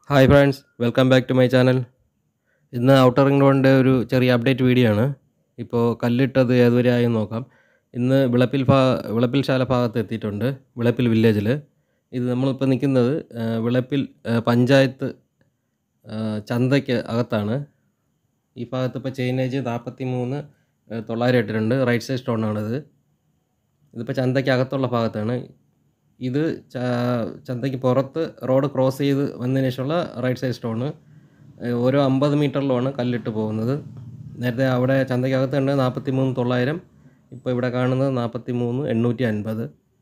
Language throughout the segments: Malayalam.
hi friends welcome back to my channel ഇന്ന് ഔട്ടർ റിംഗ് റോഡിൻ്റെ ഒരു ചെറിയ അപ്ഡേറ്റ് വീഡിയോ ആണ് ഇപ്പോൾ കല്ലിട്ടത് ഏതുവരെ ആയെന്ന് നോക്കാം ഇന്ന് വിളപ്പിൽ ഭാ വിളപ്പിൽ ശാല ഭാഗത്ത് എത്തിയിട്ടുണ്ട് വിളപ്പിൽ വില്ലേജിൽ ഇത് നമ്മളിപ്പോൾ നിൽക്കുന്നത് ആ, വിളപ്പിൽ ആ, പഞ്ചായത്ത് ആ, ചന്തയ്ക്ക് അകത്താണ് ഈ ഭാഗത്ത് ഇപ്പോൾ ചെയിനേജ് നാൽപ്പത്തി മൂന്ന് തൊള്ളായിരം ഇട്ടിട്ടുണ്ട് റൈറ്റ് സൈഡ് സ്റ്റോണാണിത് ഇതിപ്പോൾ ചന്തയ്ക്ക് അകത്തുള്ള ഭാഗത്താണ് ഇത് ച- ചന്തയ്ക്ക് പുറത്ത് റോഡ് ക്രോസ് ചെയ്ത് വന്നതിന് ശേഷമുള്ള റൈറ്റ് സൈഡ് സ്റ്റോണ് ഏഹ് ഓരോ അമ്പത് മീറ്ററിലുമാണ് കല്ലിട്ട് പോകുന്നത് നേരത്തെ അവിടെ ചന്തയ്ക്കകത്ത് ഉണ്ട് നാൽപ്പത്തി മൂന്ന് തൊള്ളായിരം ഇപ്പോൾ ഇവിടെ കാണുന്നത് നാൽപ്പത്തി മൂന്ന് എണ്ണൂറ്റി അൻപത്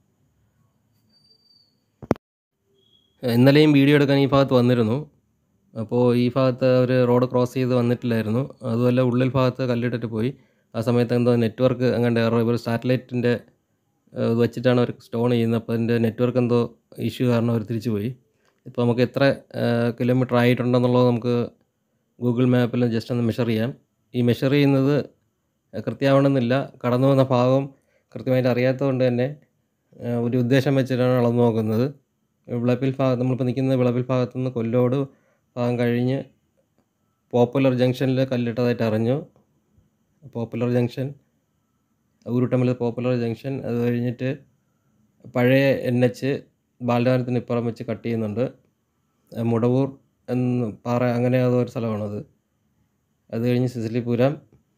ഇന്നലെയും വീഡിയോ എടുക്കാൻ ഈ ഭാഗത്ത് വന്നിരുന്നു അപ്പോൾ ഈ ഭാഗത്ത് അവർ റോഡ് ക്രോസ് ചെയ്ത് വന്നിട്ടില്ലായിരുന്നു അതുമല്ല ഉള്ളിൽ ഭാഗത്ത് കല്ലിട്ടിട്ട് പോയി ആ സമയത്ത് എന്തോ നെറ്റ്വർക്ക് അങ്ങാണ്ട് എറർ ഇവർ സാറ്റലൈറ്റിൻ്റെ ഇത് വെച്ചിട്ടാണ് അവർ സ്റ്റോൺ ചെയ്യുന്നത് അപ്പോൾ അതിൻ്റെ നെറ്റ്വർക്ക് എന്തോ ഇഷ്യൂ കാരണം അവർ തിരിച്ചു പോയി ഇപ്പോൾ നമുക്ക് എത്ര കിലോമീറ്റർ ആയിട്ടുണ്ടെന്നുള്ളത് നമുക്ക് ഗൂഗിൾ മാപ്പിൽ ജസ്റ്റ് ഒന്ന് മെഷർ ചെയ്യാം ഈ മെഷർ ചെയ്യുന്നത് കൃത്യമാവണമെന്നില്ല കടന്നു വന്ന ഭാഗം കൃത്യമായിട്ട് അറിയാത്തതുകൊണ്ട് തന്നെ ആ, ഒരു ഉദ്ദേശം വെച്ചിട്ടാണ് അളന്നു നോക്കുന്നത് വിളപ്പിൽ ഭാഗം നമ്മളിപ്പോൾ നിൽക്കുന്ന വിളപ്പിൽ ഭാഗത്തു നിന്ന് കൊല്ലോട് ഭാഗം കഴിഞ്ഞ് പോപ്പുലർ ജംഗ്ഷനിൽ കല്ലിട്ടതായിട്ട് അറിഞ്ഞു popular junction Ooruttambalam popular junction അത് കഴിഞ്ഞിട്ട് പഴയ എൻ എച്ച് ബാലരാമത്തിന് ഇപ്പുറം വെച്ച് കട്ട് ചെയ്യുന്നുണ്ട് ആ, മുടവൂർ എന്ന് പാറ അങ്ങനെ ഏതോ ഒരു സ്ഥലമാണത് അത് കഴിഞ്ഞ് സിസിലിപുരം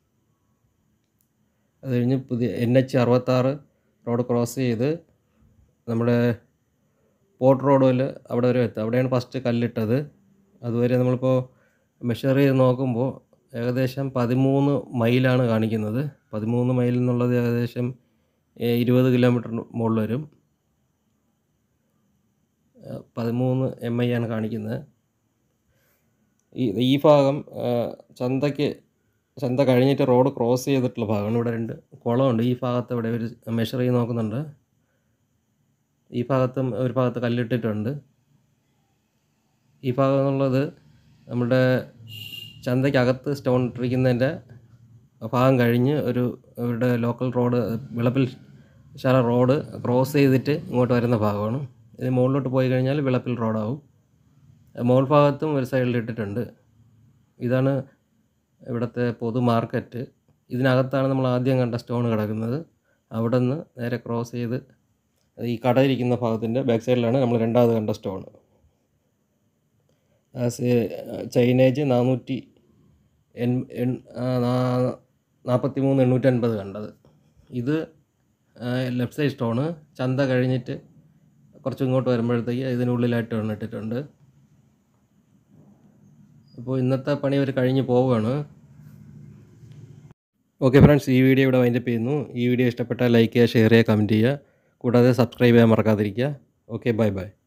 അത് കഴിഞ്ഞ് പുതിയ എൻ എച്ച് അറുപത്താറ് റോഡ് ക്രോസ് ചെയ്ത് നമ്മുടെ പോർട്ട് റോഡ് വല്ല അവിടെ വരെ എത്തും അവിടെയാണ് ഫസ്റ്റ് കല്ലിട്ടത് അതുവരെ നമ്മളിപ്പോൾ മെഷർ ചെയ്ത് നോക്കുമ്പോൾ ഏകദേശം പതിമൂന്ന് മൈലാണ് കാണിക്കുന്നത് പതിമൂന്ന് മൈൽ എന്നുള്ളത് ഏകദേശം ഏഹ്, ഇരുപത് കിലോമീറ്ററിന് മുകളിൽ വരും ഏഹ്, പതിമൂന്ന് എം ഐ ആണ് കാണിക്കുന്നത് ഈ ഈ ഭാഗം ഏഹ്, ചന്തയ്ക്ക് ചന്ത കഴിഞ്ഞിട്ട് റോഡ് ക്രോസ് ചെയ്തിട്ടുള്ള ഭാഗമാണ് ഇവിടെ രണ്ട് കുളമുണ്ട് ഈ ഭാഗത്ത് ഇവിടെ ഒരു മെഷർ ചെയ്ത് നോക്കുന്നുണ്ട് ഈ ഭാഗത്തും ഒരു ഭാഗത്ത് കല്ലിട്ടിട്ടുണ്ട് ഈ ഭാഗം എന്നുള്ളത് നമ്മുടെ ചന്തയ്ക്കകത്ത് സ്റ്റോൺ ഇട്ടിരിക്കുന്നതിൻ്റെ ഭാഗം കഴിഞ്ഞ് ഒരു ഇവിടെ ലോക്കൽ റോഡ് വിളപ്പിൽ ശാല റോഡ് ക്രോസ് ചെയ്തിട്ട് ഇങ്ങോട്ട് വരുന്ന ഭാഗമാണ് ഇത് മുകളിലോട്ട് പോയി കഴിഞ്ഞാൽ വിളപ്പിൽ റോഡാവും മുകൾ ഭാഗത്തും ഒരു സൈഡിൽ ഇട്ടിട്ടുണ്ട് ഇതാണ് ഇവിടുത്തെ പൊതു മാർക്കറ്റ് ഇതിനകത്താണ് നമ്മൾ ആദ്യം കണ്ട സ്റ്റോൺ കിടക്കുന്നത് അവിടെ നിന്ന് നേരെ ക്രോസ് ചെയ്ത് ഈ കടയിരിക്കുന്ന ഭാഗത്തിൻ്റെ ബാക്ക് സൈഡിലാണ് നമ്മൾ രണ്ടാമത് കണ്ട സ്റ്റോൺ ചൈനേജ് നാനൂറ്റി എൺ എൺ നാൽപ്പത്തി മൂന്ന് എണ്ണൂറ്റൻപത് കണ്ടത് ഇത് ലെഫ്റ്റ് സൈഡ് സ്റ്റോണ് ചന്ത കഴിഞ്ഞിട്ട് കുറച്ച് ഇങ്ങോട്ട് വരുമ്പോഴത്തേക്ക് ഇതിനുള്ളിലായിട്ട് ഇട്ടിട്ടുണ്ട് അപ്പോൾ ഇന്നത്തെ പണി അവർ കഴിഞ്ഞ് പോവുകയാണ് ഓക്കെ ഫ്രണ്ട്സ് ഈ വീഡിയോ ഇവിടെ വൈൻഡപ്പ് ചെയ്യുന്നു ഈ വീഡിയോ ഇഷ്ടപ്പെട്ടാൽ ലൈക്ക് ചെയ്യുക ഷെയർ ചെയ്യുക കമൻറ്റ് ചെയ്യുക കൂടാതെ സബ്സ്ക്രൈബ് ചെയ്യാൻ മറക്കാതിരിക്കുക ഓക്കെ ബൈ ബൈ